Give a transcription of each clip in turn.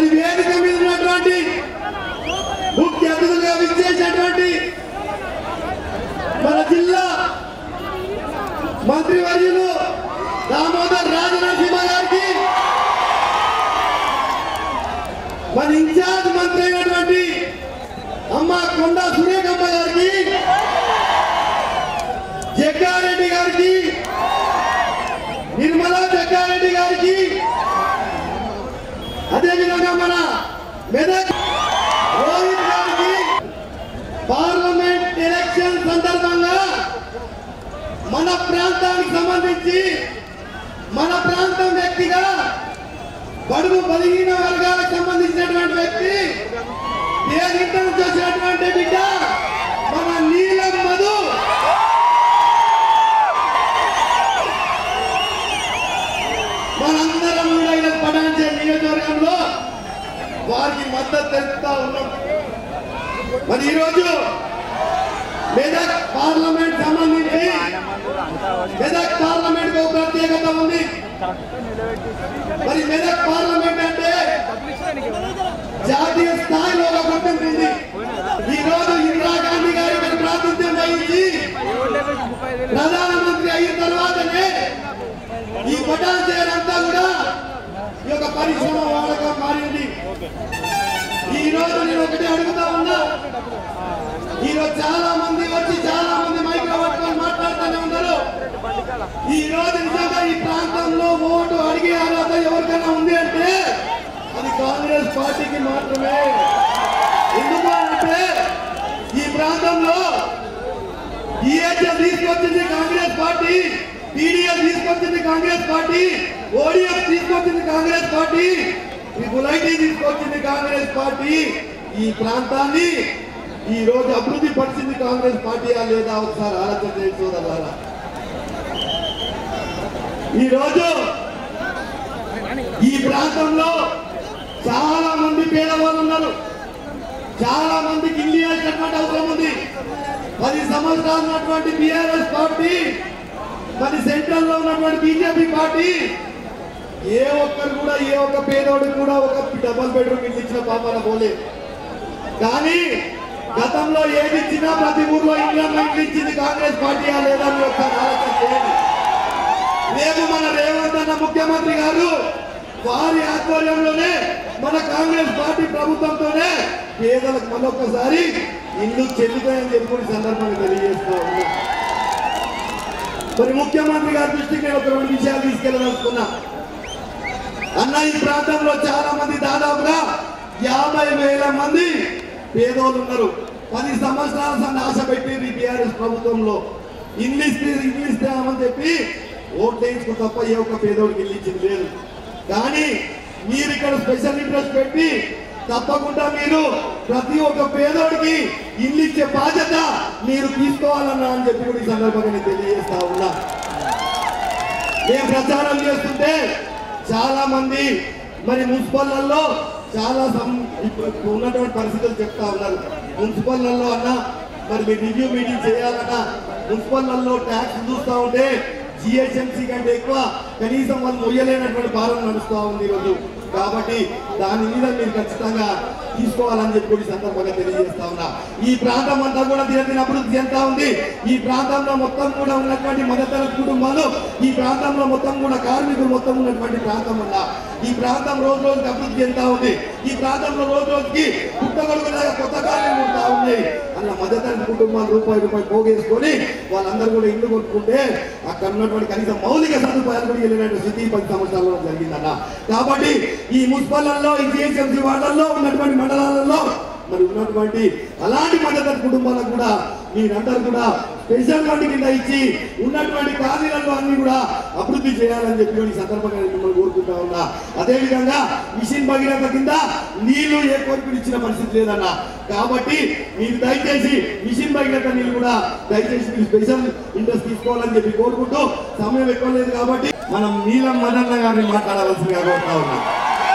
మరి వేదిక మీద ఉన్నటువంటి ముఖ్య అతిథులుగా విచ్చేసినటువంటి మన జిల్లా మంత్రివర్యులు దామోదర్ రాజనరసింహ గారికి మన ఇన్ఛార్జ్ మంత్రి అయినటువంటి అమ్మ కొండ సురేఖమ్మ గారికి జగ్గారెడ్డి గారికి నిర్మలా జగ్గారెడ్డి గారికి అదేవిధంగా మన మెదక్ రోహిత్ గారికి పార్లమెంట్ ఎలక్షన్ సందర్భంగా మన ప్రాంతానికి సంబంధించి మన ప్రాంతం వ్యక్తిగా బడుగు బలహీన వర్గాలకు సంబంధించినటువంటి వ్యక్తి పేరింట నుంచి వచ్చినటువంటి బిడ్డ మన నీలం మధు మనందరం కూడా ఇలా పటాంచే నియోజకవర్గంలో వారికి మద్దతు తెలుపుతా ఉన్నాం మరి ఈరోజు మెదక్ పార్లమెంట్ సంబంధించి మెదక్ పార్లమెంట్ ఒక ప్రత్యేకత ఉంది మరి మెదక్ పార్లమెంట్ అంటే జాతీయ స్థాయిలో ఒక గుర్తింపు ఉంది ఈ రోజు ఇందిరాగాంధీ గారి ఇక్కడ ప్రాతినిధ్యం వహించి ప్రధానమంత్రి అయిన తర్వాతనే ఈ పటాన్ అంతా కూడా ఈ యొక్క పరిశ్రమ వాడకం మారింది ఈ రోజు నేను ఒకటి అడుగుతా ఉన్నా ఈ రోజు చాలా మంది వచ్చి చాలా మంది మైక్రో పట్టుకొని మాట్లాడుతూనే ఉన్నారు ఈ రోజు నిజంగా ఈ ప్రాంతంలో ఓటు అడిగే అర్హత ఎవరికైనా ఉంది అంటే అది కాంగ్రెస్ పార్టీకి మాత్రమే ఎందుకు అంటే ఈ ప్రాంతంలో ఈహెచ్ఎల్ తీసుకొచ్చింది కాంగ్రెస్ పార్టీ టీడీఎస్ తీసుకొచ్చింది కాంగ్రెస్ పార్టీ ఓడిఎఫ్ తీసుకొచ్చింది కాంగ్రెస్ పార్టీ ట్రిపుల్ ఐటీ తీసుకొచ్చింది కాంగ్రెస్ పార్టీ ఈ ప్రాంతాన్ని ఈ రోజు అభివృద్ధి పరిచింది కాంగ్రెస్ పార్టీయా లేదా ఒకసారి ఆలోచన చేసి సోదరులారా ఈ రోజు ఈ ప్రాంతంలో చాలా మంది పేదవాళ్ళు ఉన్నారు చాలా మందికి ఇల్లు ఇవ్వాల్సినటువంటి అవసరం ఉంది పది సంవత్సరాలు ఉన్నటువంటి బీఆర్ఎస్ పార్టీ మరి సెంట్రల్ లో ఉన్నటువంటి బీజేపీ పార్టీ ఏ ఒక్కరు కూడా ఏ ఒక్క పేదోడికి కూడా ఒక డబల్ బెడ్రూమ్ ఇల్లు ఇచ్చిన పాపాల పోలే కానీ గతంలో ఏది ఇచ్చినా ప్రతి ఊర్లో ఇల్లు ఇల్లు ఇచ్చింది కాంగ్రెస్ పార్టీ లేదా అని ఒకసారి ఆలోచన చేయండి రేపు మన రేవంత్ అన్న ముఖ్యమంత్రి గారు వారి ఆధ్వర్యంలోనే మన కాంగ్రెస్ పార్టీ ప్రభుత్వంతోనే పేదలకు మరొకసారి ఇల్లు చెల్లుతాయని చెప్పి కూడా ఈ సందర్భంగా తెలియజేస్తా ఉన్నా మరి ముఖ్యమంత్రి గారి దృష్టికి నేను ఒక రెండు విషయాలు తీసుకెళ్ళదలుచుకున్నా అన్న ఈ ప్రాంతంలో చాలా మంది దాదాపుగా యాభై వేల మంది పేదోళ్ళు ఉన్నారు పది సంవత్సరాల సంది ఆశ పెట్టింది బీఆర్ఎస్ ప్రభుత్వంలో ఇంగ్లీష్ ఇంగ్లీష్ తేమని చెప్పి ఓట్లు వేయించుకో తప్ప ఏ ఒక్క పేదోడికి ఇల్లు ఇచ్చింది లేదు కానీ మీరు ఇక్కడ స్పెషల్ ఇంట్రెస్ట్ పెట్టి తప్పకుండా మీరు ప్రతి ఒక్క పేదోడికి ఇల్లు ఇచ్చే బాధ్యత మీరు తీసుకోవాలన్నా అని చెప్పి కూడా ఈ సందర్భంగా నేను తెలియజేస్తా ఉన్నా మేము ప్రచారం చేస్తుంటే చాలా మంది మరి మున్సిపల్లలో చాలా సం- ఇప్పుడు ఉన్నటువంటి పరిస్థితులు చెప్తా ఉన్నారు మున్సిపల్లలో అన్న మరి మీరు రివ్యూ మీటింగ్ చేయాలన్నా మున్సిపల్లలో ట్యాక్స్ చూస్తా ఉంటే జిహెచ్ఎంసీ కంటే ఎక్కువ కనీసం వాళ్ళు మొయ్యలేనటువంటి భారం నడుస్తూ ఉంది ఈరోజు కాబట్టి దాని మీద మీరు ఖచ్చితంగా తీసుకోవాలని చెప్పి కూడా ఈ సందర్భంగా తెలియజేస్తా ఉన్నా ఈ ప్రాంతం అంతా కూడా దినదిన అభివృద్ధి చెందుతా ఉంది ఈ ప్రాంతంలో మొత్తం కూడా ఉన్నటువంటి మధ్యతరగతి కుటుంబాలు ఈ ప్రాంతంలో మొత్తం కూడా కార్మికులు మొత్తం ఉన్నటువంటి ప్రాంతం వల్ల ఈ ప్రాంతం రోజు రోజుకి అభివృద్ధి చెందుతా ఉంది ఈ ప్రాంతంలో రోజు రోజుకి పుట్టగొడుగులాగా కొత్త కార్యాలు ఉంటా ఉన్నాయి అలా మధ్యతరగతి కుటుంబాలు రూపాయి రూపాయి పోగేసుకొని వాళ్ళందరూ కూడా ఇల్లు కొట్టుకుంటే అక్కడ ఉన్నటువంటి కనీసం మౌలిక సదుపాయాలు కూడా వెళ్ళినటువంటి స్థితి పది సంవత్సరాల్లో జరిగిందన్న కాబట్టి ఈ మున్సిపల్లలో ఈ జిహెచ్ఎంసీ వార్డుల్లో ఉన్నటువంటి మండలాలలో మరి ఉన్నటువంటి అలాంటి మధ్యతరగతి కుటుంబాలకు కూడా మీరందరూ కూడా స్పెషల్ ఫండ్ కింద ఇచ్చి ఉన్నటువంటి కాలనీలలో అన్ని కూడా అభివృద్ధి చేయాలని చెప్పి ఈ సందర్భంగా నేను మిమ్మల్ని కోరుకుంటా ఉన్నా అదే విధంగా మిషన్ భగీరథ కింద నీళ్లు ఏ కోరికలు ఇచ్చిన పరిస్థితి లేదన్న కాబట్టి మీరు దయచేసి మిషన్ భగీరథ నీళ్ళు కూడా దయచేసి మీరు స్పెషల్ ఇంట్రెస్ట్ తీసుకోవాలని చెప్పి కోరుకుంటూ సమయం ఎక్కువ లేదు కాబట్టి మనం నీలం మదన్న గారిని మాట్లాడవలసిందిగా కోరుతా ఉన్నాం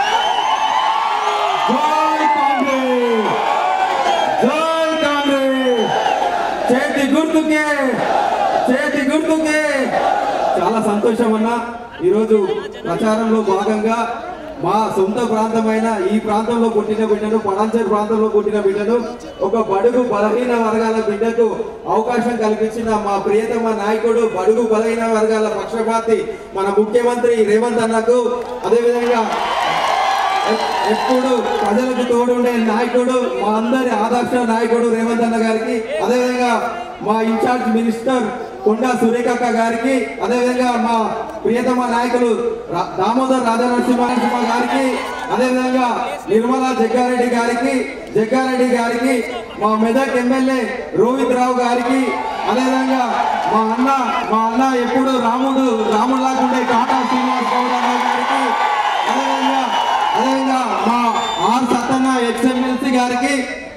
జై కాంగ్రెస్ జై కాంగ్రెస్ చేతి గుర్తుకే చేతి గుర్తుకే చాలా సంతోషం అన్న ఈరోజు ప్రచారంలో భాగంగా మా సొంత ప్రాంతమైన ఈ ప్రాంతంలో పుట్టిన బిడ్డను పడాంచర్ ప్రాంతంలో పుట్టిన బిడ్డను ఒక బడుగు బలహీన వర్గాల బిడ్డకు అవకాశం కల్పించిన మా ప్రియతమ నాయకుడు బడుగు బలహీన వర్గాల పక్షపాతి మన ముఖ్యమంత్రి రేవంత్ అన్నకు అదేవిధంగా ఎ- ఎప్పుడు ప్రజలకు తోడుండే నాయకుడు మా అందరి ఆదర్శ నాయకుడు రేవంత్ అన్న గారికి అదేవిధంగా మా ఇన్ఛార్జ్ మినిస్టర్ కొండా సురేఖక్క గారికి అదేవిధంగా మా ప్రియతమ నాయకులు రా- దామోదర్ రాజనరసింహ గారికి అదేవిధంగా నిర్మలా జగ్గారెడ్డి గారికి జగ్గారెడ్డి గారికి మా మెదక్ ఎమ్మెల్యే రోహిత్ రావు గారికి అదేవిధంగా మా అన్న మా అన్న ఎప్పుడు రాముడు రాముడిలాగుండే కాటా శ్రీనివాస్ గౌడ్ అన్న గారికి అదేవిధంగా అదేవిధంగా మా ఆర్ సత్తన్న ఎక్స్ఎమ్మెల్సీ గారికి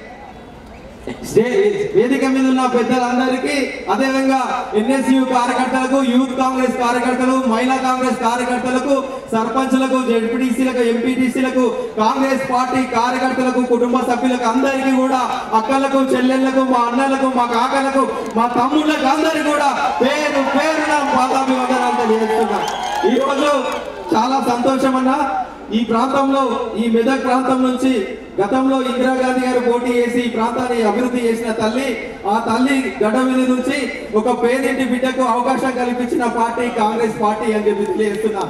స్టే- వేదిక మీద ఉన్న పెద్దలందరికీ అదేవిధంగా ఎన్ఎస్యు కార్యకర్తలకు యూత్ కాంగ్రెస్ కార్యకర్తలు మహిళా కాంగ్రెస్ కార్యకర్తలకు సర్పంచులకు జడ్పీటీసీలకు ఎంపీటీసీలకు కాంగ్రెస్ పార్టీ కార్యకర్తలకు కుటుంబ సభ్యులకు అందరికీ కూడా అక్కలకు చెల్లెళ్లకు మా అన్నలకు మా కాకలకు మా తమ్ముళ్ళకు అందరికీ కూడా పేరు పేరున పాదాభివందనాలు తెలియజేస్తున్నాం ఈ రోజు చాలా సంతోషం అన్న ఈ ప్రాంతంలో ఈ మెదక్ ప్రాంతం నుంచి గతంలో ఇందిరాగాంధీ గారు పోటీ చేసి ఈ ప్రాంతాన్ని అభివృద్ధి చేసిన తల్లి ఆ తల్లి గడ్డ మీద నుంచి ఒక పేదింటి బిడ్డకు అవకాశం కల్పించిన పార్టీ కాంగ్రెస్ పార్టీ అని చెప్పి తెలియజేస్తున్నా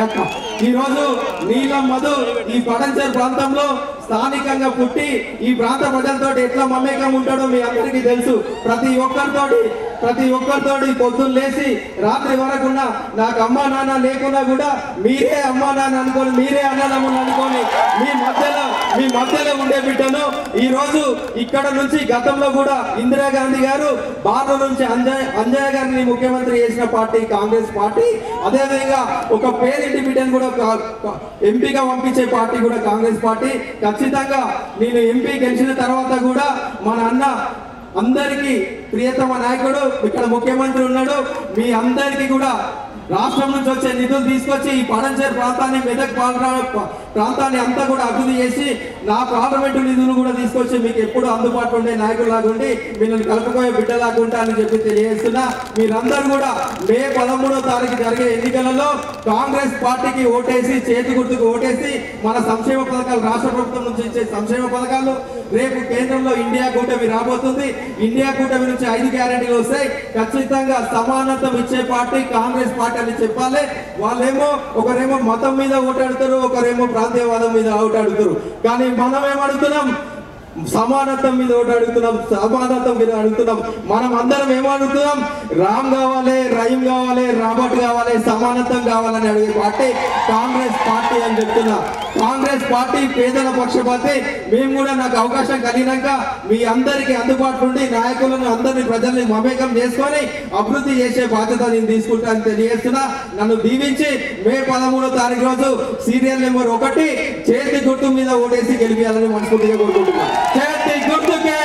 ఈ రోజు నీలం మధు ఈ పడంచర్ ప్రాంతంలో స్థానికంగా పుట్టి ఈ ప్రాంత ప్రజలతో ఎట్లా మమేకం ఉంటాడో మీ అందరికీ తెలుసు ప్రతి ఒక్కరితోటి ప్రతి ఒక్కరితోటి పొద్దున్న లేచి రాత్రి వరకున్న నాకు అమ్మా నాన్న లేకున్నా కూడా మీరే అమ్మా నాన్న అనుకొని మీరే అన్నదమ్ములు అనుకొని మీ మధ్యలో మీ మధ్యలో ఉండే బిడ్డను ఈ రోజు ఇక్కడ నుంచి గతంలో కూడా ఇందిరాగాంధీ గారు బార్ల నుంచి అంజయ్ అంజయ్య గారిని ముఖ్యమంత్రి చేసిన పార్టీ కాంగ్రెస్ పార్టీ అదేవిధంగా ఒక పేరింటి బిడ్డను కూడా కా- కా- ఎంపీగా పంపించే పార్టీ కూడా కాంగ్రెస్ పార్టీ ఖచ్చితంగా నేను ఎంపీ గెలిచిన తర్వాత కూడా మన అన్న అందరికీ ప్రియతమ నాయకుడు ఇక్కడ ముఖ్యమంత్రి ఉన్నాడు మీ అందరికీ కూడా రాష్ట్రం నుంచి వచ్చే నిధులు తీసుకొచ్చి ఈ పడంచేరు ప్రాంతాన్ని మెదక్ ప్రాంత- ప్రాంతాన్ని అంతా కూడా అభివృద్ధి చేసి నా పార్లమెంటు నిధులు కూడా తీసుకొచ్చి మీకు ఎప్పుడు అందుబాటులో ఉండే నాయకులాగా ఉండి మిమ్మల్ని కలుపుకోయే బిడ్డలాగా ఉంటా అని చెప్పి తెలియజేస్తున్నా మీరందరూ కూడా మే పదమూడో తారీఖు జరిగే ఎన్నికలలో కాంగ్రెస్ పార్టీకి ఓటేసి చేతి గుర్తుకు ఓటేసి మన సంక్షేమ పథకాలు రాష్ట్ర ప్రభుత్వం నుంచి ఇచ్చే సంక్షేమ పథకాలు రేపు కేంద్రంలో ఇండియా కూటమి రాబోతుంది ఇండియా కూటమి నుంచి ఐదు గ్యారెంటీలు వస్తాయి ఖచ్చితంగా సమానత్వం ఇచ్చే పార్టీ కాంగ్రెస్ పార్టీ అని చెప్పాలి వాళ్ళేమో ఒకరేమో మతం మీద ఓటాడుతారు ఒకరేమో ప్రాంతీయవాదం మీద ఓటాడుతారు కానీ మనం ఏం అడుగుతున్నాం సమానత్వం మీద ఒకటి అడుగుతున్నాం సమానత్వం మీద అడుగుతున్నాం మనం అందరం ఏమో అడుగుతున్నాం రామ్ కావాలి రహీం కావాలి రాబర్ట్ కావాలి సమానత్వం కావాలని అడిగే పార్టీ కాంగ్రెస్ పార్టీ అని చెప్తున్నా కాంగ్రెస్ పార్టీ పేదల పక్షపాతి మేము కూడా నాకు అవకాశం కలిగినాక మీ అందరికీ అందుబాటులో ఉండి నాయకులను అందరినీ ప్రజల్ని మమేకం చేసుకొని అభివృద్ధి చేసే బాధ్యత నేను తీసుకుంటానని తెలియజేస్తున్నా నన్ను దీవించి మే పదమూడో తారీఖు రోజు సీరియల్ నెంబర్ ఒకటి చేతి గుర్తు మీద ఓటేసి గెలిపించాలని మనస్ఫూర్తిగా కోరుకుంటున్నా చేతి గుర్తుకే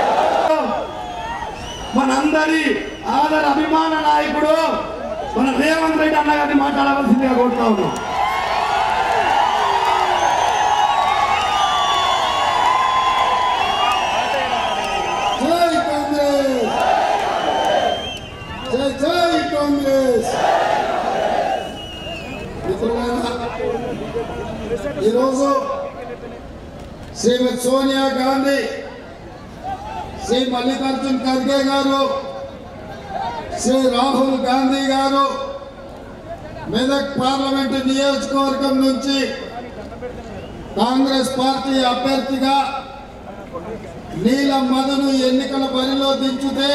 మనందరి ఆదర అభిమాన నాయకుడు మన రేవంత్ రెడ్డి అన్న గారిని మాట్లాడవలసిందిగా కోరుతా ఉన్నాం జై కాంగ్రెస్ జై జై కాంగ్రెస్ మిత్రులారా ఈరోజు శ్రీమతి సోనియా గాంధీ శ్రీ మల్లికార్జున్ ఖర్గే గారు శ్రీ రాహుల్ గాంధీ గారు మెదక్ పార్లమెంటు నియోజకవర్గం నుంచి కాంగ్రెస్ పార్టీ అభ్యర్థిగా నీలం మదను ఎన్నికల బరిలో దించితే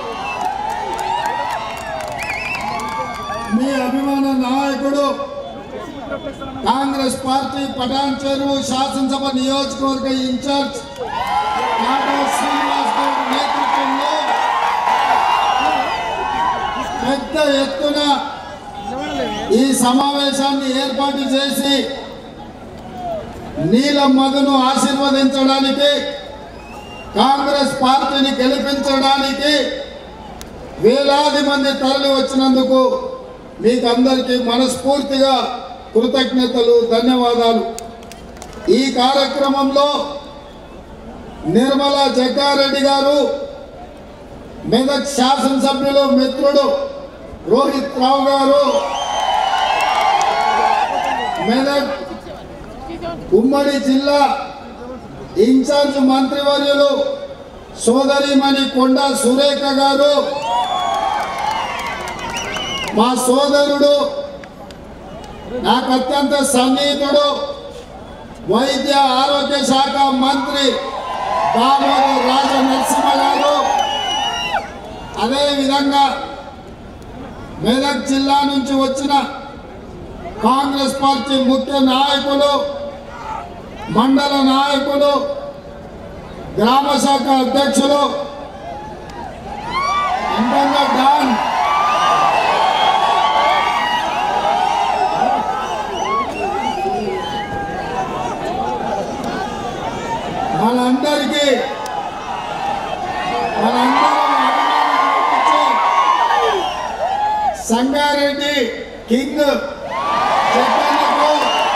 మీ అభిమాన నాయకుడు కాంగ్రెస్ పార్టీ పటాన్ చెరువు శాసనసభ నియోజకవర్గ ఇన్ఛార్జ్ కాటా శ్రీనివాస్ గౌడ్ నేతృత్వంలో పెద్ద ఎత్తున ఈ సమావేశాన్ని ఏర్పాటు చేసి నీలం మధును ఆశీర్వదించడానికి కాంగ్రెస్ పార్టీని గెలిపించడానికి వేలాది మంది తరలి వచ్చినందుకు మీకు అందరికీ మనస్ఫూర్తిగా కృతజ్ఞతలు ధన్యవాదాలు ఈ కార్యక్రమంలో నిర్మలా జగ్గారెడ్డి గారు మెదక్ శాసనసభ్యులు మిత్రుడు రోహిత్ రావు గారు మెదక్ ఉమ్మడి జిల్లా ఇన్ఛార్జ్ మంత్రివర్యులు సోదరిమణి కొండ సురేఖ గారు మా సోదరుడు నాకు అత్యంత సన్నిహితుడు వైద్య ఆరోగ్య శాఖ మంత్రి దామోదర్ రాజ నరసింహ గారు అదేవిధంగా మెదక్ జిల్లా నుంచి వచ్చిన కాంగ్రెస్ పార్టీ ముఖ్య నాయకులు మండల నాయకులు గ్రామ శాఖ అధ్యక్షులు ఇంటంగా డాన్ మనందరికీ మనందరం అభిమానం చూపించే సంగారెడ్డి కింగ్ చెప్పేందుకు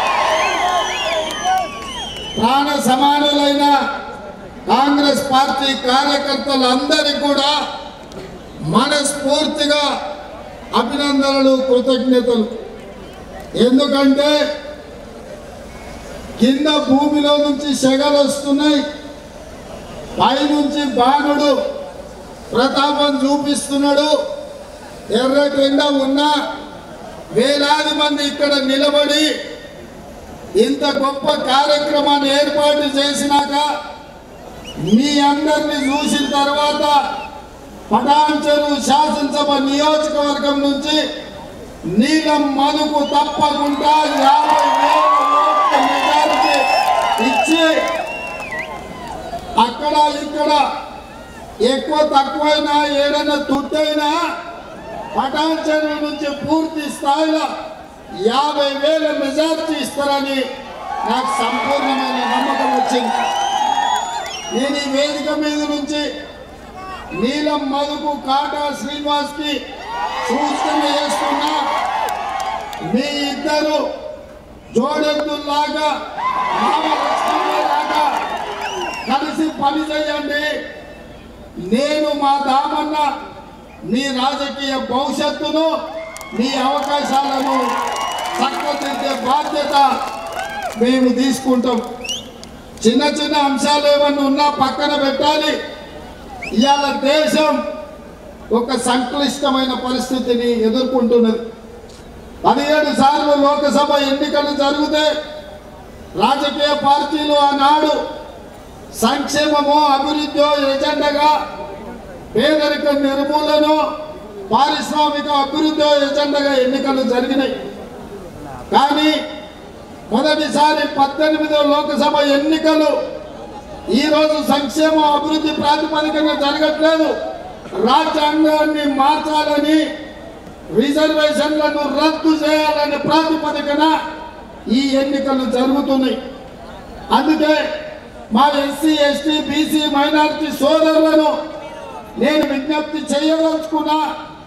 ప్రాణ సమానులైన కాంగ్రెస్ పార్టీ కార్యకర్తలందరికీ కూడా మనస్ఫూర్తిగా అభినందనలు కృతజ్ఞతలు ఎందుకంటే కింద భూమిలో నుంచి సెగలు వస్తున్నాయి పైనుంచి బాణుడు ప్రతాపం చూపిస్తున్నాడు ఎర్రటి ఎండ ఉన్నా వేలాది మంది ఇక్కడ నిలబడి ఇంత గొప్ప కార్యక్రమాన్ని ఏర్పాటు చేసినాక మీ అందరిని చూసిన తర్వాత పటాన్చెరు శాసనసభ నియోజకవర్గం నుంచి నీలం మనుకు తప్పకుండా యాభై వేల ఓట్ల మెజారిటీ ఇచ్చి అక్కడ ఇక్కడ ఎక్కువ తక్కువైనా ఏదైనా తుట్టైనా పటాన్ చెరువు నుంచి పూర్తి స్థాయిలో యాభై వేల మెజార్టీ ఇస్తారని నాకు సంపూర్ణమైన నమ్మకం వచ్చింది నేను ఈ వేదిక మీద నుంచి నీలం మధుకు కాటా శ్రీనివాస్కి సూచన చేస్తున్నా మీ ఇద్దరు జోడెద్దుల్లాగా లాగా కలిసి పని చేయండి నేను మా దామన్న మీ రాజకీయ భవిష్యత్తును మీ అవకాశాలను చక్కదిద్దే బాధ్యత మేము తీసుకుంటాం చిన్న చిన్న అంశాలు ఏమన్నా ఉన్నా పక్కన పెట్టాలి ఇవాళ దేశం ఒక సంక్లిష్టమైన పరిస్థితిని ఎదుర్కొంటున్నది పదిహేడు సార్లు లోకసభ ఎన్నికలు జరిగితే రాజకీయ పార్టీలు ఆనాడు సంక్షేమము అభివృద్ధి ఎజెండాగా పేదరిక నిర్మూలన పారిశ్రామిక అభివృద్ధి ఎజెండాగా ఎన్నికలు జరిగినాయి కానీ మొదటిసారి పద్దెనిమిదో లోకసభ ఎన్నికలు ఈరోజు సంక్షేమ అభివృద్ధి ప్రాతిపదికన జరగట్లేదు రాజ్యాంగాన్ని మార్చాలని రిజర్వేషన్లను రద్దు చేయాలనే ప్రాతిపదికన ఈ ఎన్నికలు జరుగుతున్నాయి అందుకే మా ఎస్సీ ఎస్టీ బీసీ మైనారిటీ సోదరులను నేను విజ్ఞప్తి చేయదలుచుకున్నా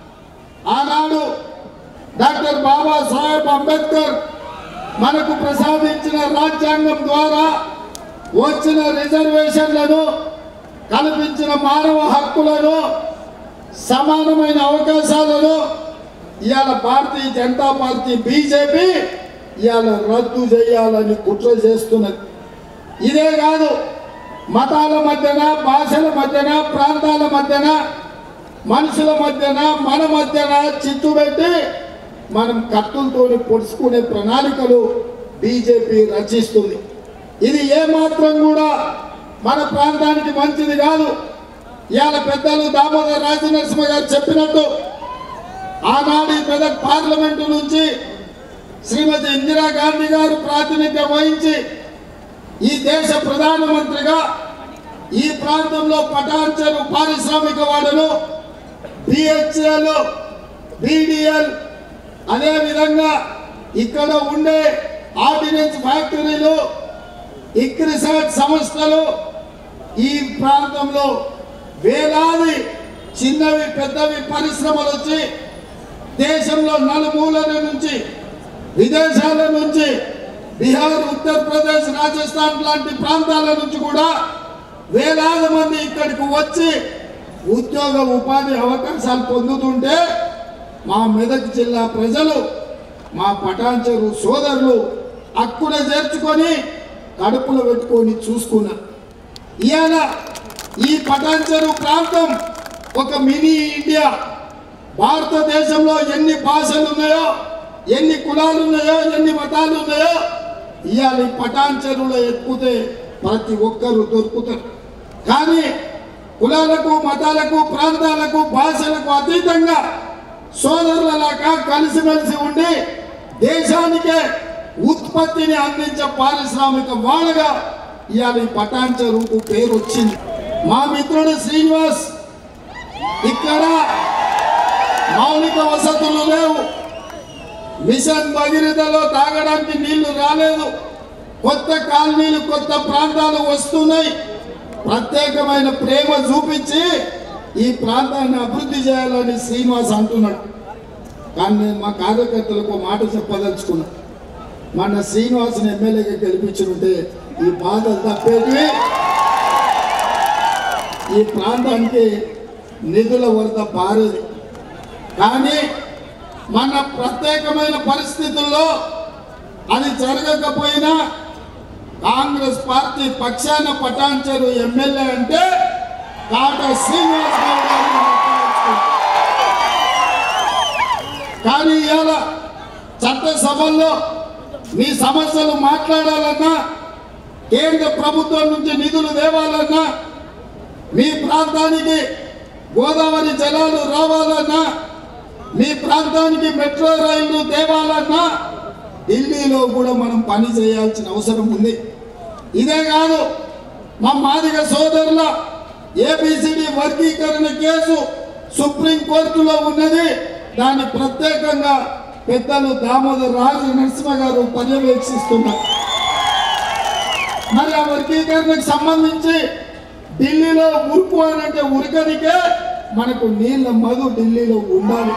ఆనాడు డాక్టర్ బాబాసాహెబ్ అంబేద్కర్ మనకు ప్రసాదించిన రాజ్యాంగం ద్వారా వచ్చిన రిజర్వేషన్లను కల్పించిన మానవ హక్కులను సమానమైన అవకాశాలను ఇవాళ భారతీయ జనతా పార్టీ బీజేపీ ఇవాళ రద్దు చేయాలని కుట్ర చేస్తున్నది ఇదే కాదు మతాల మధ్యన భాషల మధ్యన ప్రాంతాల మధ్యన మనుషుల మధ్యన మన మధ్యన చిత్తు పెట్టి మనం కత్తులతోని పొడుచుకునే ప్రణాళికలు బీజేపీ రచిస్తుంది ఇది ఏమాత్రం కూడా మన ప్రాంతానికి మంచిది కాదు ఇవాళ పెద్దలు దామోదర్ రాజనరసింహ గారు చెప్పినట్టు ఆనాడు ఈ మెదక్ పార్లమెంటు నుంచి శ్రీమతి ఇందిరాగాంధీ గారు ప్రాతినిధ్యం వహించి ఈ దేశ ప్రధానమంత్రిగా ఈ ప్రాంతంలో పటాన్చెరు పారిశ్రామిక వాడలు బిహెచ్ఎల్ బీడిఎల్ అదేవిధంగా ఇక్కడ ఉండే ఆర్డినెన్స్ ఫ్యాక్టరీలు ఇక్రిసాట్ సంస్థలు ఈ ప్రాంతంలో వేలాది చిన్నవి పెద్దవి పరిశ్రమలు వచ్చి దేశంలో నలుమూలల నుంచి విదేశాల నుంచి బీహార్ ఉత్తరప్రదేశ్ రాజస్థాన్ లాంటి ప్రాంతాల నుంచి కూడా వేలాది మంది ఇక్కడికి వచ్చి ఉద్యోగ ఉపాధి అవకాశాలు పొందుతుంటే మా మెదక్ జిల్లా ప్రజలు మా పటాన్చెరు సోదరులు అక్కున చేర్చుకొని కడుపులో పెట్టుకొని చూసుకున్నా ఇవాళ ఈ పటాన్చెరు ప్రాంతం ఒక మినీ ఇండియా భారతదేశంలో ఎన్ని భాషలు ఉన్నాయో ఎన్ని కులాలు ఉన్నాయో ఎన్ని మతాలు ఉన్నాయో ఇవాళ ఈ పటాన్ చెరువులో ఎత్తుకుతే ప్రతి ఒక్కరు దొరుకుతారు కానీ కులాలకు మతాలకు ప్రాంతాలకు భాషలకు అతీతంగా సోదరులలాగా కలిసిమెలిసి ఉండి దేశానికే ఉత్పత్తిని అందించే పారిశ్రామిక వాళ్ళగా ఇవాళ ఈ పటాన్ చెరువుకు పేరు వచ్చింది మా మిత్రుడు శ్రీనివాస్ ఇక్కడ మౌలిక వసతులు లేవు మిషన్ భగీరథలో తాగడానికి నీళ్లు రాలేదు కొత్త కాలనీలు కొత్త ప్రాంతాలు వస్తున్నాయి ప్రత్యేకమైన ప్రేమ చూపించి ఈ ప్రాంతాన్ని అభివృద్ధి చేయాలని శ్రీనివాస్ అంటున్నాడు కానీ నేను మా కార్యకర్తలకు ఒక మాట చెప్పదలుచుకున్నా మన శ్రీనివాసుని ఎమ్మెల్యేగా గెలిపించుంటే ఈ బాధలు తప్పేటివి ఈ ప్రాంతానికి నిధుల వరద పారేది కానీ మన ప్రత్యేకమైన పరిస్థితుల్లో అది జరగకపోయినా కాంగ్రెస్ పార్టీ పక్షాన పటాన్చెరు ఎమ్మెల్యే అంటే కాట శ్రీనివాస్ గౌడ్ గారిని గుర్తుంచుకోండి. కానీ ఇవాళ చట్టసభల్లో మీ సమస్యలు మాట్లాడాలన్నా కేంద్ర ప్రభుత్వం నుంచి నిధులు తేవాలన్నా మీ ప్రాంతానికి గోదావరి జలాలు రావాలన్నా మీ ప్రాంతానికి మెట్రో రైళ్లు తేవాలన్నా ఢిల్లీలో కూడా మనం పని చేయాల్సిన అవసరం ఉంది ఇదే కాదు మా మాదిగ సోదరుల ఏబిసిడి వర్గీకరణ కేసు సుప్రీం కోర్టులో ఉన్నది దాన్ని ప్రత్యేకంగా పెద్దలు దామోదర్ రాజు నరసింహ గారు పర్యవేక్షిస్తున్నారు మరి ఆ వర్గీకరణకు సంబంధించి ఢిల్లీలో ఉరుకు అని అంటే ఉరకనికే మనకు నీళ్ళ మధు ఢిల్లీలో ఉండాలి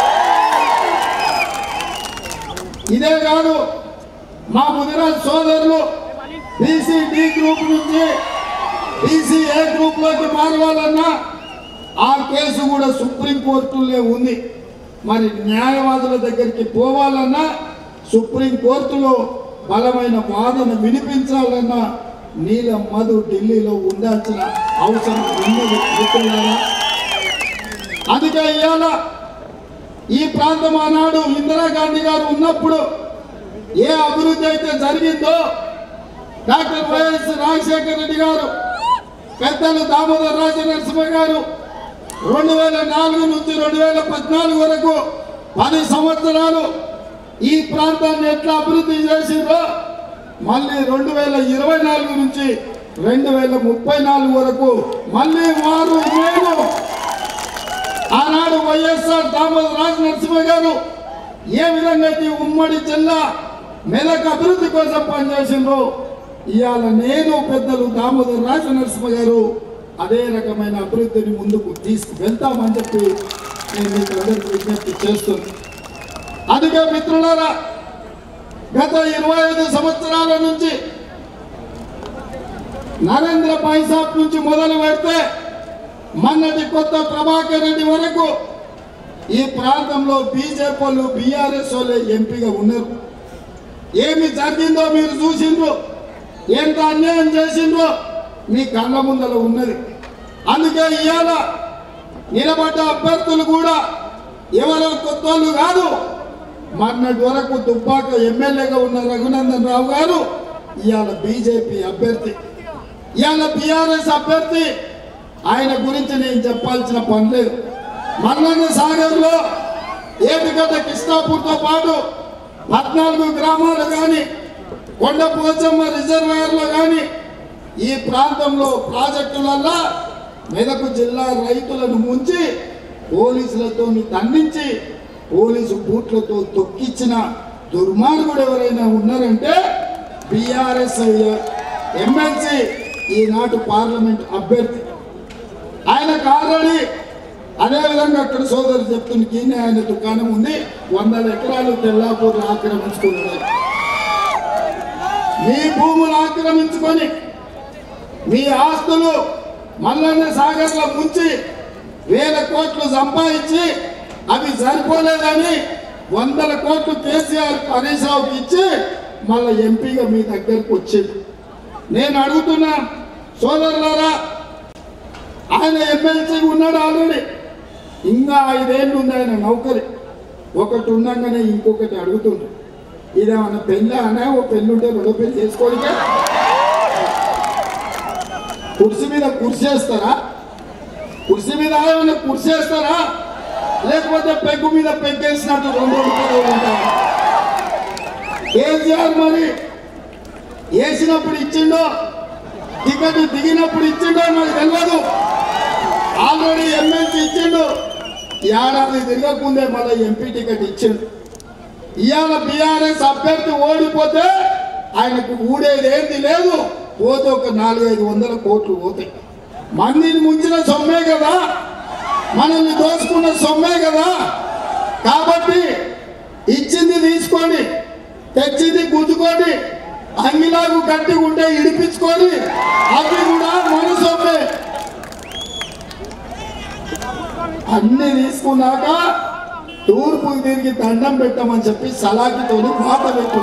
ఇదే కాదు మా ముదిరాజ్ సోదరులు బీసీ డి గ్రూప్ నుంచి బీసీ ఏ గ్రూప్ లోకి మారవాలన్నా ఆ కేసు కూడా సుప్రీం కోర్టులో ఉంది మరి న్యాయవాదుల దగ్గరికి పోవాలన్నా సుప్రీం కోర్టులో బలమైన వాదన వినిపించాలన్నా నీల మధు ఢిల్లీలో ఉండాల్సిన అవసరం ఉన్నది మిత్రులారా. అందుకే ఇవాళ ఈ ప్రాంతం ఆనాడు ఇందిరాగాంధీ గారు ఉన్నప్పుడు ఏ అభివృద్ధి అయితే జరిగిందో డాక్టర్ వైఎస్ రాజశేఖర రెడ్డి గారు పెద్దలు దామోదర్ రాజ నరసింహ గారు రెండు వేల నాలుగు నుంచి రెండు వేల పద్నాలుగు వరకు పది సంవత్సరాలు ఈ ప్రాంతాన్ని ఎట్లా అభివృద్ధి చేసిందో మళ్ళీ రెండు వేల ఇరవై నాలుగు నుంచి రెండు వేల ముప్పై నాలుగు వరకు మళ్ళీ వారు నేను ఆనాడు వైఎస్ఆర్ దామోదర్ రాజ నరసింహ గారు ఏ విధంగా అయితే ఈ ఉమ్మడి జిల్లా మెదక్ అభివృద్ధి కోసం పనిచేసిండ్రో ఇవాళ నేను పెద్దలు దామోదర్ రాజ నరసింహ గారు అదే రకమైన అభివృద్ధిని ముందుకు తీసుకువెళ్తామని చెప్పి నేను మీకు అందరికీ విజ్ఞప్తి చేస్తున్నాను అందుకే మిత్రులారా గత ఇరవై ఐదు సంవత్సరాల నుంచి నరేంద్ర పైసాబ్ నుంచి మొదలు పెడితే మొన్నటి కొత్త ప్రభాకర్ రెడ్డి వరకు ఈ ప్రాంతంలో బీజేపీ వాళ్ళు బీఆర్ఎస్ వాళ్ళే ఎంపీగా ఉన్నారు ఏమి జరిగిందో మీరు చూసిండ్రు ఎంత అన్యాయం చేసిండ్రో మీ కళ్ళ ముందర ఉన్నది అందుకే ఇవాళ నిలబడ్డ అభ్యర్థులు కూడా ఎవరో కొత్త వాళ్ళు కాదు మొన్నటి వరకు దుబ్బాక ఎమ్మెల్యేగా ఉన్న రఘునందన్ రావు గారు ఇవాళ బీజేపీ అభ్యర్థి ఇవాళ బీఆర్ఎస్ అభ్యర్థి ఆయన గురించి నేను చెప్పాల్సిన పని లేదు మల్లన్న సాగర్లో ఏటిగడ్డ కృష్ణాపూర్తో పాటు పద్నాలుగు గ్రామాలు కానీ కొండ పోచమ్మ రిజర్వాయర్లో కానీ ఈ ప్రాంతంలో ప్రాజెక్టులల్లా మెదకు జిల్లా రైతులను ముంచి పోలీసులతో దండించి పోలీసు బూట్లతో తొక్కిచ్చిన దుర్మార్గుడు ఎవరైనా ఉన్నారంటే బీఆర్ఎస్ ఎమ్మెల్సీ ఈనాటి పార్లమెంట్ అభ్యర్థి ఆయనకు ఆల్రెడీ అదేవిధంగా అక్కడ సోదరు చెప్తున్న కీనే ఆయన దుకాణం ఉంది వందల ఎకరాలు తెల్లాపూర్ ఆక్రమించుకున్నాడు మీ భూములు ఆక్రమించుకొని మీ ఆస్తులు మల్లన్న సాగర్లో ముంచి వేల కోట్లు సంపాదించి అవి సరిపోలేదని వందల కోట్లు కేసీఆర్ హరీష్ రావుకి ఇచ్చి మళ్ళీ ఎంపీగా మీ దగ్గరకు వచ్చింది నేను అడుగుతున్నా సోదరులారా ఆయన ఎమ్మెల్సీ ఉన్నాడు ఆల్రెడీ ఇంకా ఐదేళ్ళు ఉంది ఆయన నౌకరి ఒకటి ఉండగానే ఇంకొకటి అడుగుతుండ్రు ఇదేమన్నా పెళ్ళి అనే ఓ పెళ్ళి ఉంటే రెండో పెళ్లి చేసుకోనికే కుర్చీ మీద కుర్చేస్తారా కుర్చీ మీద ఏమైనా కుర్చేస్తారా లేకపోతే పెగ్గు మీద పెగ్గేసినట్టు రెండు రూపాయలు ఉంటాయా కేసీఆర్ మరి వేసినప్పుడు ఇచ్చిండో టికెట్ దిగినప్పుడు ఇచ్చిండో నాకు తెలియదు ఆల్రెడీ ఎమ్మెల్సీ ఇచ్చిండు ఏడాది తిరగకుందే మళ్ళీ ఎంపీ టికెట్ ఇచ్చిండు ఇవాళ బీఆర్ఎస్ అభ్యర్థి ఓడిపోతే ఆయనకు ఊడేది ఏంది లేదు పోతే ఒక నాలుగైదు వందల కోట్లు పోతాయి మందిని ముంచిన సొమ్మే కదా మనల్ని దోచుకున్న సొమ్మే కదా కాబట్టి ఇచ్చింది తీసుకోండి తెచ్చింది గుద్దుకోండి అంగిలాగు గట్టి ఉంటే ఇడిపించుకొని అది కూడా మన సొమ్మే అన్ని తీసుకున్నాక తూర్పుకి తిరిగి దండం పెట్టమని చెప్పి సలాకితోని మాట పెట్టు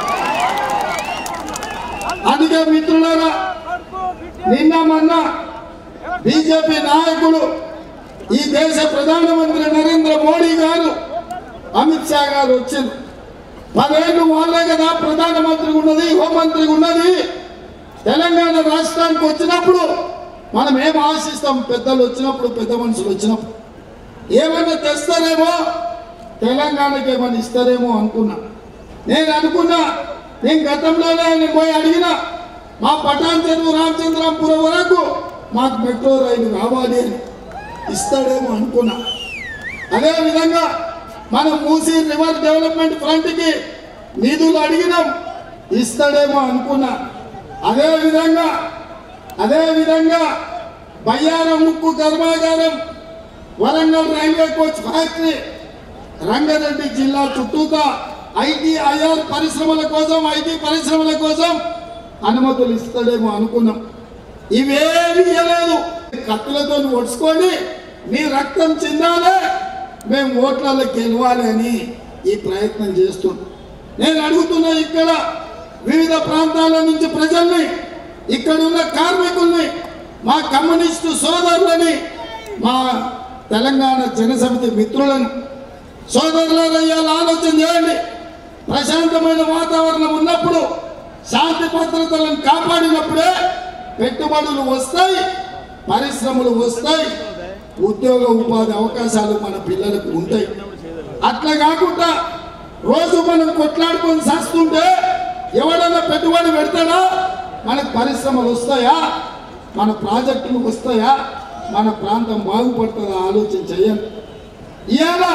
అందుకే మిత్రులారా నిన్న మొన్న బీజేపీ నాయకులు ఈ దేశ ప్రధానమంత్రి నరేంద్ర మోడీ గారు అమిత్ షా గారు వచ్చింది పదేళ్ళు వాళ్ళే కదా ప్రధానమంత్రి ఉన్నది హోంమంత్రి ఉన్నది తెలంగాణ రాష్ట్రానికి వచ్చినప్పుడు మనం ఏం ఆశిస్తాం పెద్దలు వచ్చినప్పుడు పెద్ద మనుషులు వచ్చినప్పుడు ఏమైనా తెస్తారేమో తెలంగాణకి ఏమైనా ఇస్తారేమో అనుకున్నా నేను అనుకున్నా నేను గతంలోనే ఆయన పోయి అడిగిన మా పటాన్ చెరువు రామచంద్రాపురం వరకు మాకు మెట్రో రైలు కావాలి అని ఇస్తాడేమో అనుకున్నా అదే విధంగా మనం మూసీ రివర్ డెవలప్మెంట్ ఫ్రంట్కి నిధులు అడిగినాం ఇస్తాడేమో అనుకున్నా అదే విధంగా అదే విధంగా బయ్యారం ముక్కు కర్మాగారం Warangal railway coach factory Rangareddy జిల్లా చుట్టూతా ఐటీ ఐఆర్ పరిశ్రమల కోసం ఐటీ పరిశ్రమల కోసం అనుమతులు ఇస్తాడేమో అనుకున్నాం ఇవేమి ఇవ్వలేదు కత్తులతో ఒడుచుకొని మీ రక్తం చిందాలే మేము ఓట్లలో గెలవాలి అని ఈ ప్రయత్నం చేస్తున్నాం నేను అడుగుతున్నా ఇక్కడ వివిధ ప్రాంతాల నుంచి ప్రజల్ని ఇక్కడ ఉన్న కార్మికుల్ని మా కమ్యూనిస్టు సోదరులని మా తెలంగాణ జనసమితి మిత్రులను సోదరులను ఇవాళ ఆలోచన చేయండి ప్రశాంతమైన వాతావరణం ఉన్నప్పుడు శాంతి భద్రతలను కాపాడినప్పుడే పెట్టుబడులు వస్తాయి పరిశ్రమలు వస్తాయి ఉద్యోగ ఉపాధి అవకాశాలు మన పిల్లలకు ఉంటాయి అట్లా కాకుండా రోజు మనం కొట్లాడుకొని చేస్తుంటే ఎవడన్నా పెట్టుబడి పెడతాడా మనకు పరిశ్రమలు వస్తాయా మన ప్రాజెక్టులు వస్తాయా మన ప్రాంతం బాగుపడుతుందా ఆలోచన చేయండి ఇవాళ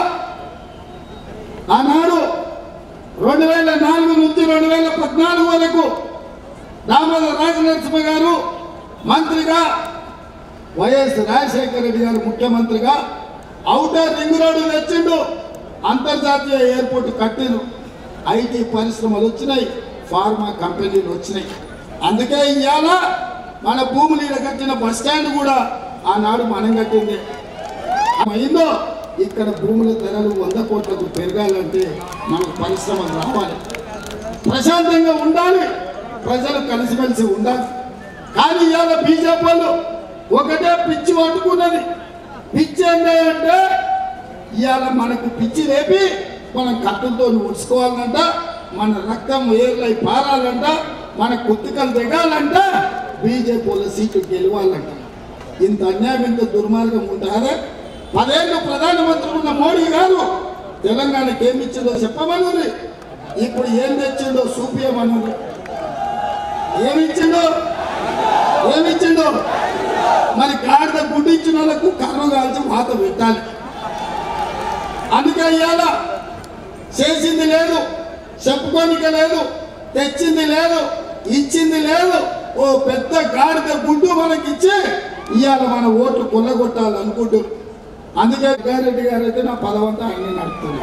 ఆనాడు రెండు వేల నాలుగు నుంచి రెండు వేల పద్నాలుగు వరకు దామోదర రాజనరసింహ గారు మంత్రిగా వైఎస్ రాజశేఖర రెడ్డి గారు ముఖ్యమంత్రిగా అవుటర్ రింగ్ రోడ్డు తెచ్చిండు అంతర్జాతీయ ఎయిర్పోర్ట్ కట్టిను ఐటీ పరిశ్రమలు వచ్చినాయి ఫార్మా కంపెనీలు వచ్చినాయి అందుకే ఇవాళ మన భూములు ఈడ కట్టిన బస్ స్టాండ్ కూడా ఆనాడు మనం కట్టింది అయిందో ఇక్కడ భూముల ధరలు వంద కోట్లకు పెరగాలంటే మనకు పరిశ్రమలు రావాలి ప్రశాంతంగా ఉండాలి ప్రజలు కలిసిమెలిసి ఉండాలి కానీ ఇవాళ బీజేపీ వాళ్ళు ఒకటే పిచ్చి పట్టుకున్నది పిచ్చి ఏంటంటే ఇవాళ మనకు పిచ్చి రేపి మనం కత్తులతో ఉడుచుకోవాలంట మన రక్తం ఏర్లై పారాలంట మన కుత్తికలు దిగాలంట బీజేపీ వాళ్ళ సీట్లు గెలవాలంట ఇంత అన్యాయం ఇంత దుర్మార్గం ఉంటుందా పదేళ్ళు ప్రధానమంత్రి ఉన్న మోడీ గారు తెలంగాణకి ఏమి ఇచ్చిందో చెప్పమనురి ఇప్పుడు ఏం తెచ్చిండో చూపించమనురి ఏమి ఇచ్చిండో ఏమి ఇచ్చిండో మరి గాడిద గుడ్డు ఇచ్చిన వాళ్ళకు కర్ర కాల్చి వాత పెట్టాలి అందుకే ఇవాళ చేసింది లేదు చెప్పుకోనిక లేదు తెచ్చింది లేదు ఇచ్చింది లేదు ఓ పెద్ద గాడిద గుడ్డు మనకిచ్చి ఇవాళ మన ఓట్లు కొల్లగొట్టాలనుకుంటున్నారు అందుకే గారెడ్డి గారు అయితే నా పదవంతా ఆయన నడుపుతున్నారు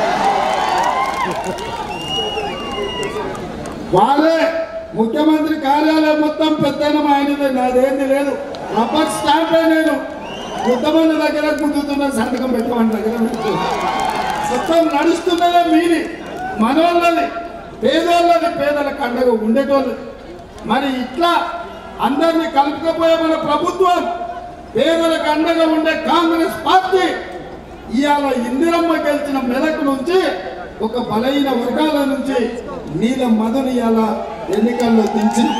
వాళ్ళే ముఖ్యమంత్రి కార్యాలయం మొత్తం పెద్దనం ఆయనదే నాదేంది లేదు రబ్బర్ స్టాంప్ నేను గుద్దమంది దగ్గర గుద్దుతున్న సంతకం పెట్టమని దగ్గర పెడుతున్నా మొత్తం నడుస్తున్నదే మీది మనోళ్ళది పేదోళ్ళది పేదల కండగా ఉండేటోళ్ళు మరి ఇట్లా అందరినీ కలుపుకపోయే మన ప్రభుత్వం పేదలకు అండగా ఉండే కాంగ్రెస్ పార్టీ ఇవాళ ఇందిరమ్మ గెలిచిన మెదక్ నుంచి ఒక బలహీన వర్గాల నుంచి నీల మధుని ఇవాళ ఎన్నికల్లో దించింది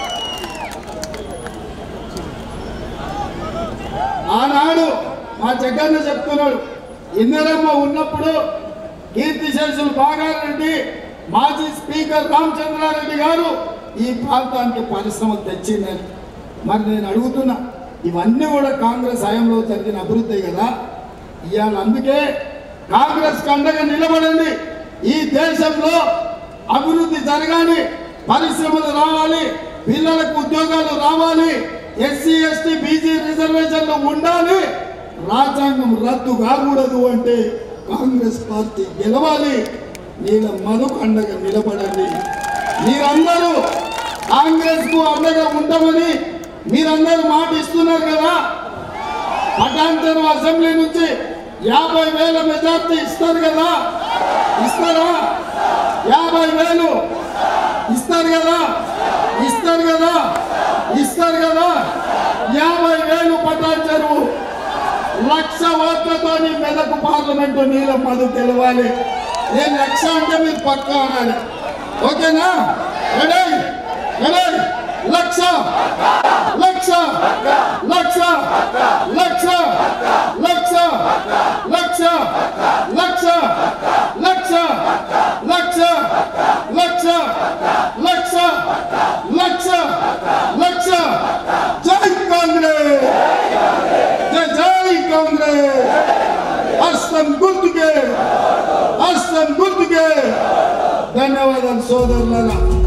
ఆనాడు మా జగన్న చెప్తున్నాడు ఇందిరమ్మ ఉన్నప్పుడు కీర్తిశేషులు బాగారెడ్డి మాజీ స్పీకర్ రామచంద్రారెడ్డి గారు ఈ ప్రాంతానికి పరిశ్రమ తెచ్చిందని మరి నేను అడుగుతున్నా ఇవన్నీ కూడా కాంగ్రెస్ హయాంలో జరిగిన అభివృద్ధి కదా ఇవాళ అందుకే కాంగ్రెస్ కండగా నిలబడండి ఈ దేశంలో అభివృద్ధి జరగాలి పరిశ్రమలు రావాలి పిల్లలకు ఉద్యోగాలు రావాలి ఎస్సీ ఎస్టీ బీసీ రిజర్వేషన్లు ఉండాలి రాజ్యాంగం రద్దు కాకూడదు అంటే కాంగ్రెస్ పార్టీ గెలవాలి నేను మరొక అండగా నిలబడండి మీరందరూ కాంగ్రెస్ కు అండగా ఉండమని మీరందరూ మాట ఇస్తున్నారు కదా పటాన్చెరు అసెంబ్లీ నుంచి యాభై వేల మెజార్టీ ఇస్తారు కదా ఇస్తారా యాభై వేలు ఇస్తారు కదా ఇస్తారు కదా ఇస్తారు కదా యాభై వేలు పటాన్చెరు లక్ష ఓట్లతో మెదకు పార్లమెంటు నీలం మధు తెలవాలి నేను లక్ష అంటే మీరు పక్కా అనాలి ఓకేనా రెడీ రెడీ లక్ష లక్ష లక్ష లక్ష లక్ష లక్ష లక్ష లక్ష లక్ష లక్ష లక్ష లక్ష లక్ష జై కాంగ్రెస్ జై జై కాంగ్రెస్ హస్తం గుర్తుకే హస్తం గుర్తుకే ధన్యవాదాలు సోదరులారా